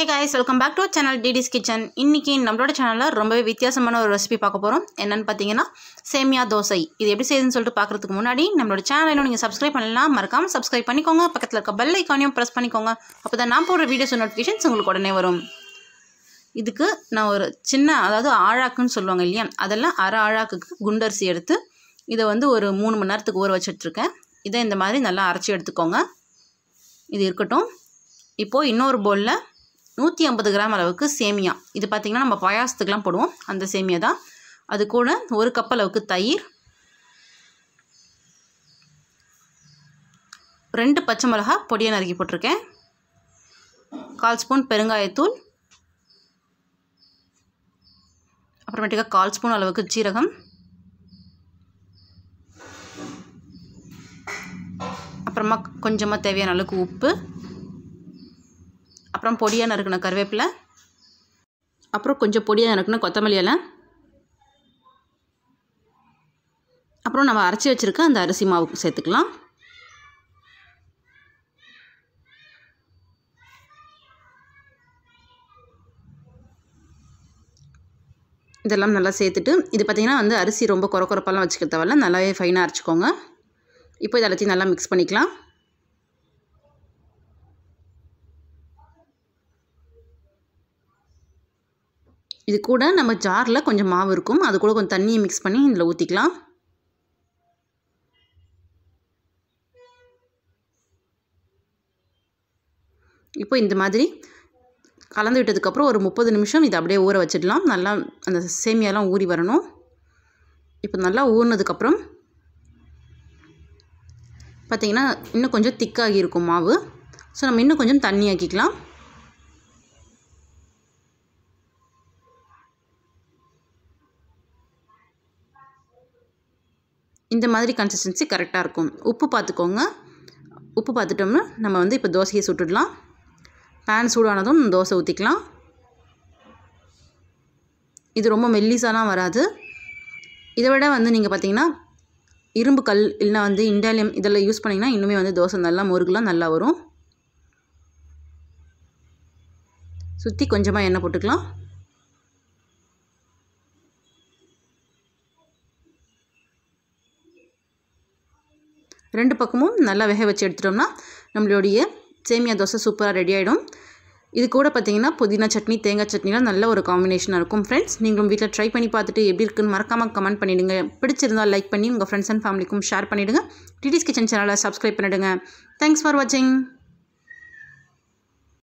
hey guys welcome back to channel DD's kitchen இன்றைக்கி நம்மளோட சேனலில் ரொம்பவே வித்தியாசமான ஒரு ரெசிபி பார்க்க போகிறோம் என்னென்னு பார்த்தீங்கன்னா சேமியா தோசை இது எப்படி செய்யுதுன்னு சொல்லிட்டு பார்க்குறதுக்கு முன்னாடி நம்மளோட சேனலை நீங்கள் சப்ஸ்கிரைப் பண்ணலாம் மறக்காமல் சப்ஸ்கிரைப் பண்ணிக்கோங்க பக்கத்தில் இருக்க பெல் ஐக்கானையும் ப்ரெஸ் பண்ணிக்கோங்க அப்போ தான் நான் போடுற வீடியோஸ் நோட்டிஃபிகேஷன்ஸ் உங்களுக்கு உடனே வரும் இதுக்கு நான் ஒரு சின்ன அதாவது ஆழாக்குன்னு சொல்லுவாங்க இல்லையா அதெல்லாம் அரை ஆழாக்குக்கு குண்டரிசி எடுத்து இதை வந்து ஒரு மூணு மணி நேரத்துக்கு ஊற வச்சுட்ருக்கேன் இதை இந்த மாதிரி நல்லா அரைச்சி எடுத்துக்கோங்க இது இருக்கட்டும் இப்போது இன்னொரு பவுலில் நூற்றி ஐம்பது கிராம் அளவுக்கு சேமியா இது பார்த்திங்கன்னா நம்ம பாயாசத்துக்கெலாம் போடுவோம் அந்த சேமியா தான் அது கூட ஒரு கப் அளவுக்கு தயிர் ரெண்டு பச்சை மிளகா பொடியை நறுக்கி போட்டிருக்கேன் கால் ஸ்பூன் பெருங்காயத்தூள் அப்புறமேட்டுக்கா கால் ஸ்பூன் அளவுக்கு சீரகம் அப்புறமா கொஞ்சமாக தேவையான அளவுக்கு உப்பு அப்புறம் பொடியாக நறுக்கின கருவேப்பிலை அப்புறம் கொஞ்சம் பொடியாக நறுக்கின கொத்தமல்லி இலை அப்புறம் நம்ம அரைச்சி வச்சுருக்க அந்த அரிசி மாவு சேர்த்துக்கலாம் இதெல்லாம் நல்லா சேர்த்துட்டு இது பார்த்திங்கன்னா வந்து அரிசி ரொம்ப குறை குறைப்பெல்லாம் வச்சுக்க தேவையில்ல நல்லாவே ஃபைனாக அரைச்சிக்கோங்க இப்போ இது எல்லாத்தையும் நல்லா மிக்ஸ் பண்ணிக்கலாம் இது கூட நம்ம ஜாரில் கொஞ்சம் மாவு இருக்கும் அது கூட கொஞ்சம் தண்ணியை மிக்ஸ் பண்ணி இதில் ஊற்றிக்கலாம் இப்போ இந்த மாதிரி கலந்து விட்டதுக்கப்புறம் ஒரு முப்பது நிமிஷம் இதை அப்படியே ஊற வச்சிடலாம் நல்லா அந்த சேமியாலாம் ஊறி வரணும் இப்போ நல்லா ஊறினதுக்கப்புறம் பார்த்திங்கன்னா இன்னும் கொஞ்சம் திக்காகி இருக்கும் மாவு ஸோ நம்ம இன்னும் கொஞ்சம் தண்ணி ஆக்கிக்கலாம் இந்த மாதிரி கன்சிஸ்டன்சி கரெக்டாக இருக்கும் உப்பு பார்த்துக்கோங்க உப்பு பார்த்துட்டோம்னா நம்ம வந்து இப்போ தோசையை சுட்டுடலாம் பேன் சூடானதும் தோசை ஊற்றிக்கலாம் இது ரொம்ப மெல்லிசாலாம் வராது இதை விட வந்து நீங்கள் பார்த்தீங்கன்னா இரும்பு கல் இல்லைனா வந்து இண்டாலியம் இதெல்லாம் யூஸ் பண்ணிங்கன்னா இன்னுமே வந்து தோசை நல்லா முருகுலாம் நல்லா வரும் சுற்றி கொஞ்சமாக எண்ணெய் போட்டுக்கலாம் ரெண்டு பக்கமும் நல்லா வேக வச்சு எடுத்துட்டோம்னா நம்மளுடைய சேமியா தோசை சூப்பராக ரெடி ஆகிடும் இது கூட பார்த்தீங்கன்னா புதினா சட்னி தேங்காய் சட்னிலாம் நல்ல ஒரு காம்பினேஷனாக இருக்கும் ஃப்ரெண்ட்ஸ் நீங்களும் வீட்டில் ட்ரை பண்ணி பார்த்துட்டு எப்படி இருக்குன்னு மறக்காமல் கமெண்ட் பண்ணிவிடுங்க பிடிச்சிருந்தால் லைக் பண்ணி உங்கள் ஃப்ரெண்ட்ஸ் அண்ட் ஃபேமிலிக்கும் ஷேர் பண்ணிவிடுங்க டிடிஸ் கிச்சன் சேனலை சப்ஸ்கிரைப் பண்ணிவிடுங்க தேங்க்ஸ் ஃபார் வாட்சிங்